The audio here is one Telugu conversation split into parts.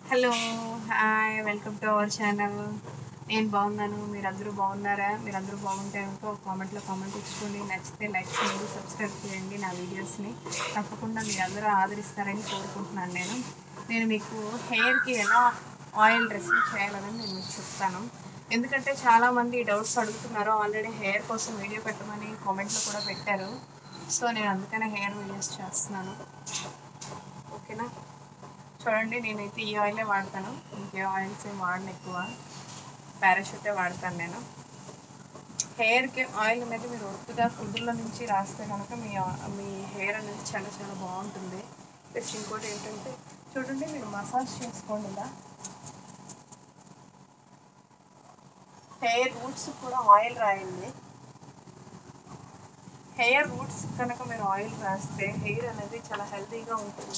hello hi welcome to our channel నేను బాగున్నాను మీరందరూ బాగున్నారా మీరందరూ బాగుంటే కనుక కామెంట్లో కామెంట్ ఇచ్చుకోండి నచ్చితే లైక్ చేయండి సబ్స్క్రైబ్ చేయండి నా వీడియోస్ని తప్పకుండా మీరు అందరూ ఆదరిస్తారని కోరుకుంటున్నాను నేను నేను మీకు హెయిర్కి ఎలా ఆయిల్ డ్రెస్సింగ్ చేయాలని నేను మీకు చెప్తాను ఎందుకంటే చాలామంది డౌట్స్ అడుగుతున్నారు ఆల్రెడీ హెయిర్ కోసం వీడియో పెట్టమని కామెంట్లో కూడా పెట్టారు సో నేను అందుకనే హెయిర్ వీడియోస్ చేస్తున్నాను ఓకేనా చూడండి నేనైతే ఈ ఆయిలే వాడతాను ఇంకే ఆయిల్స్ ఏం వాడను ఎక్కువ పారాషూటే వాడతాను నేను హెయిర్కి ఆయిల్ అనేది మీరు ఒత్తుగా కుదుర్ల నుంచి రాస్తే కనుక మీ మీ హెయిర్ అనేది చాలా చాలా బాగుంటుంది ప్లస్ ఇంకోటి ఏంటంటే చూడండి మీరు మసాజ్ చేసుకోండి ఇలా హెయిర్ రూట్స్ కూడా ఆయిల్ రాయండి హెయిర్ రూట్స్ కనుక మీరు ఆయిల్ రాస్తే హెయిర్ అనేది చాలా హెల్తీగా ఉంటుంది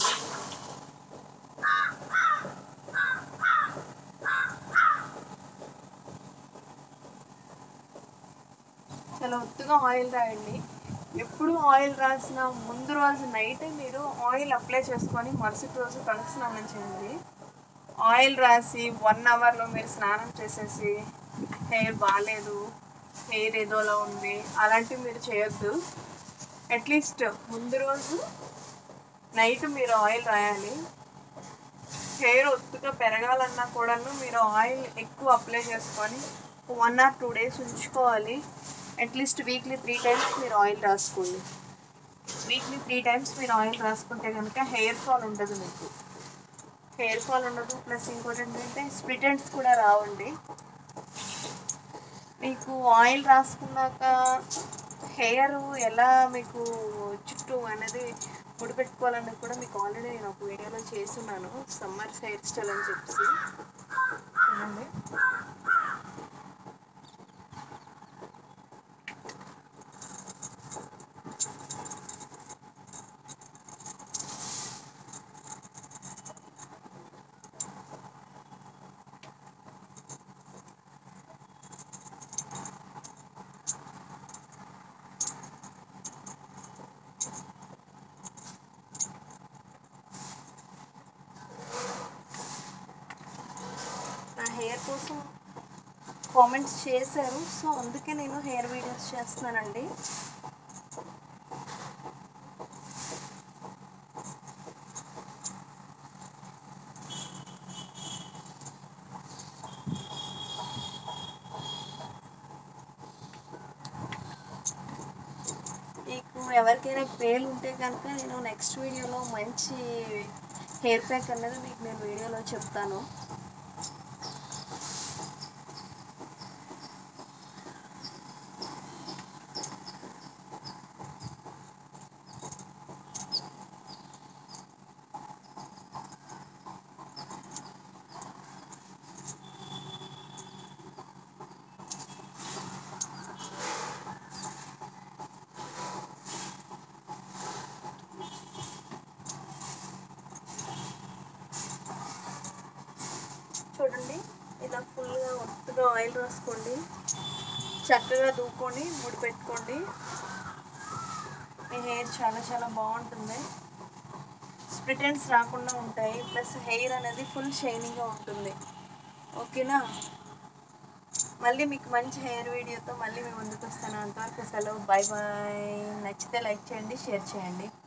చాలా ఒత్తుగా ఆయిల్ రాయండి ఎప్పుడు ఆయిల్ రాసిన ముందు రోజు నైట్ మీరు ఆయిల్ అప్లై చేసుకొని మరుసటి రోజు తలకు స్నానం చేయండి ఆయిల్ రాసి వన్ అవర్లో మీరు స్నానం చేసేసి హెయిర్ బాగాలేదు హెయిర్ ఏదోలా ఉంది అలాంటివి మీరు చేయొద్దు అట్లీస్ట్ ముందు రోజు నైట్ మీరు ఆయిల్ రాయాలి హెయిర్ ఒత్తుగా పెరగాలన్నా కూడాను మీరు ఆయిల్ ఎక్కువ అప్లై చేసుకొని వన్ ఆర్ టూ డేస్ ఉంచుకోవాలి అట్లీస్ట్ వీక్లీ త్రీ టైమ్స్ మీరు ఆయిల్ రాసుకోండి వీక్లీ త్రీ టైమ్స్ మీరు ఆయిల్ రాసుకుంటే కనుక హెయిర్ ఫాల్ ఉండదు మీకు హెయిర్ ఫాల్ ఉండదు ప్లస్ ఇంకోటి ఏంటంటే స్ప్లిటెంట్స్ కూడా రావండి మీకు ఆయిల్ రాసుకున్నాక హెయిర్ ఎలా మీకు చుట్టూ అనేది ముడి పెట్టుకోవాలన్నది కూడా మీకు ఆల్రెడీ నేను ఒక వీడియోలో చేస్తున్నాను సమ్మర్ హెయిర్ స్టైల్ అని చెప్పేసి చూడండి నా హెయిర్ కోసం కామెంట్స్ చేశారు సో అందుకే నేను హెయిర్ వీడియోస్ చేస్తున్నానండి మీకు ఎవరికైనా పేర్లు ఉంటే కనుక నేను నెక్స్ట్ వీడియోలో మంచి హెయిర్ ప్యాక్ అన్నది మీకు నేను వీడియోలో చెప్తాను చూడండి ఇలా ఫుల్గా ఒత్తుగా ఆయిల్ రాసుకోండి చక్కగా దూకొని ముడి పెట్టుకోండి మీ హెయిర్ చాలా చాలా బాగుంటుంది స్ప్లిటెంట్స్ రాకుండా ఉంటాయి ప్లస్ హెయిర్ అనేది ఫుల్ షైనింగ్గా ఉంటుంది ఓకేనా మళ్ళీ మీకు మంచి హెయిర్ వీడియోతో మళ్ళీ మేము ముందుకు వస్తాను అంతవరకు సెలవు బాయ్ బాయ్ నచ్చితే లైక్ చేయండి షేర్ చేయండి